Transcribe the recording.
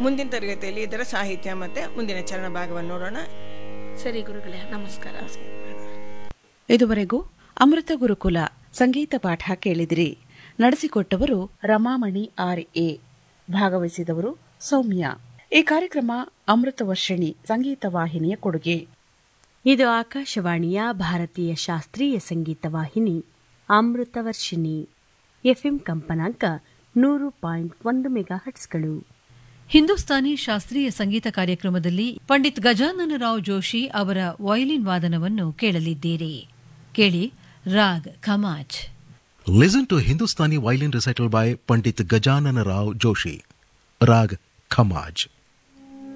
ಮುಂದಿನ ತರಗತಿಯಲ್ಲಿ ಇದರ ಸಾಹಿತ್ಯ ಮತ್ತು ಮುಂದಿನ ಚರಣ ಭಾಗವನ್ನು ನೋಡೋಣ ಸರಿ ಗುರುಗಳೇ ನಮಸ್ಕಾರ ಇದುವರೆಗೂ ಅಮೃತ ಗುರುಕುಲ ಸಂಗೀತ ಪಾಠ ಕೇಳಿದಿರಿ ನಡೆಸಿಕೊಟ್ಟವರು ರಮಾಮಣಿ ಆರ್ ಎ ಭಾಗವಹಿಸಿದವರು ಸೌಮ್ಯ ಈ ಕಾರ್ಯಕ್ರಮ ಅಮೃತ ವರ್ಷಿಣಿ ಸಂಗೀತ ವಾಹಿನಿಯ ಕೊಡುಗೆ ಇದು ಆಕಾಶವಾಣಿಯ ಭಾರತೀಯ ಶಾಸ್ತ್ರೀಯ ಸಂಗೀತ ವಾಹಿನಿ ಅಮೃತವರ್ಷಿಣಿ ಎಫ್ಎಂ ಕಂಪನಾಂಕ ನೂರು ಪಾಯಿಂಟ್ ಒಂದು ಮೆಗಾ ಹಟ್ಸ್ಗಳು ಹಿಂದೂಸ್ತಾನಿ ಶಾಸ್ತ್ರೀಯ ಸಂಗೀತ ಕಾರ್ಯಕ್ರಮದಲ್ಲಿ ಪಂಡಿತ್ ಗಜಾನನ ರಾವ್ ಜೋಶಿ ಅವರ ವಯಲಿನ್ ವಾದನವನ್ನು ಕೇಳಲಿದ್ದೀರಿ ಕೇಳಿ raag Khamaj Listen to Hindustani violin recital by Pandit Gajanana Rao Joshi. Rag Khamaj.